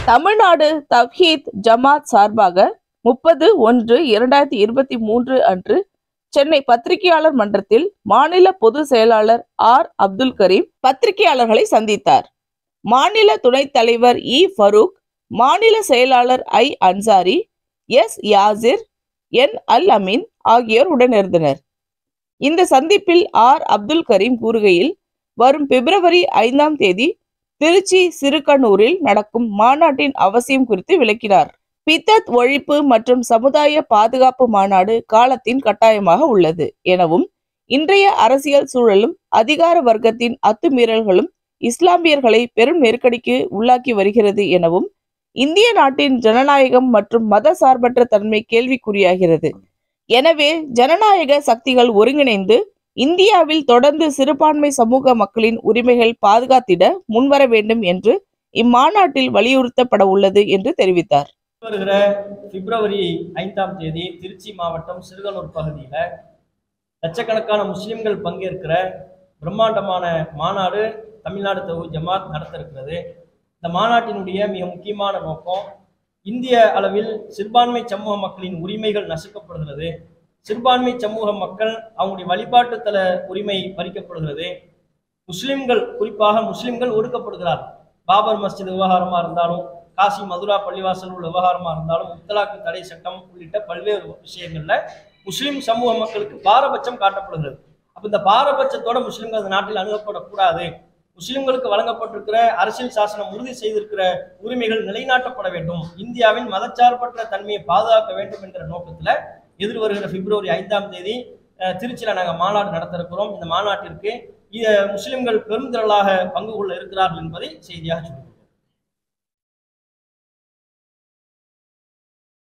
தமிழ்நாடு தவ்ஹீத் ஜமாத் சார்பாக முப்பது ஒன்று இரண்டாயிரத்தி இருபத்தி மூன்று அன்று சென்னை பத்திரிகையாளர் மன்றத்தில் மாநில பொதுச் செயலாளர் ஆர் அப்துல் கரீம் பத்திரிகையாளர்களை சந்தித்தார் மாநில துணைத் தலைவர் இ ஃபரூக் மாநில செயலாளர் I Ansari S Yasir N Al Ameen ஆகியோர் உடனிருந்தனர் இந்த சந்திப்பில் ஆர் அப்துல் கரீம் கூறுகையில் வரும் பிப்ரவரி ஐந்தாம் தேதி திருச்சி சிறுகண்ணூரில் நடக்கும் மாநாட்டின் அவசியம் குறித்து விளக்கினார் பித்தத் ஒழிப்பு மற்றும் சமுதாய பாதுகாப்பு மாநாடு காலத்தின் கட்டாயமாக உள்ளது எனவும் இன்றைய அரசியல் சூழலும் அதிகார வர்க்கத்தின் அத்துமீறல்களும் இஸ்லாமியர்களை பெரும் நெருக்கடிக்கு உள்ளாக்கி வருகிறது எனவும் இந்திய நாட்டின் ஜனநாயகம் மற்றும் மத சார்பற்ற தன்மை கேள்விக்குறியாகிறது எனவே ஜனநாயக சக்திகள் ஒருங்கிணைந்து இந்தியாவில் தொடர்ந்து சிறுபான்மை சமூக மக்களின் உரிமைகள் பாதுகாத்திட முன்வர வேண்டும் என்று இம்மாநாட்டில் வலியுறுத்தப்பட உள்ளது என்று தெரிவித்தார் வருகிற பிப்ரவரி ஐந்தாம் தேதி திருச்சி மாவட்டம் சிறுகனூர் பகுதியில் லட்சக்கணக்கான முஸ்லிம்கள் பங்கேற்கிற பிரம்மாண்டமான மாநாடு தமிழ்நாடு தகு ஜமாத் நடத்த இருக்கிறது இந்த மாநாட்டினுடைய மிக முக்கியமான நோக்கம் இந்திய அளவில் சிறுபான்மை சமூக மக்களின் உரிமைகள் நசுக்கப்படுகிறது சிறுபான்மை சமூக மக்கள் அவங்களுடைய வழிபாட்டுத்தல உரிமை பறிக்கப்படுகிறது முஸ்லிம்கள் குறிப்பாக முஸ்லிம்கள் ஒடுக்கப்படுகிறார் பாபர் மஸ்ஜித் விவகாரமா இருந்தாலும் காசி மதுரா பள்ளிவாசல் உள்ள விவகாரமா இருந்தாலும் முத்தலாக்கு தடை சட்டம் உள்ளிட்ட பல்வேறு விஷயங்கள்ல முஸ்லிம் சமூக மக்களுக்கு பாரபட்சம் காட்டப்படுகிறது அப்ப இந்த பாரபட்சத்தோட முஸ்லிம்கள் அந்த நாட்டில் அணுகப்படக்கூடாது முஸ்லிம்களுக்கு வழங்கப்பட்டிருக்கிற அரசியல் சாசனம் உறுதி செய்திருக்கிற உரிமைகள் நிலைநாட்டப்பட வேண்டும் இந்தியாவின் மதச்சார்பற்ற தன்மையை பாதுகாக்க வேண்டும் என்ற நோக்கத்துல எதிர் வருகிற பிப்ரவரி ஐந்தாம் தேதி அஹ், திருச்சியில நாங்க மாநாடு நடத்த இருக்கிறோம் இந்த மாநாட்டிற்கு இத முஸ்லிம்கள் பெருந்திரளாக பங்கு கொள்ள இருக்கிறார்கள் என்பதை செய்தியாக சொல்லுங்கள்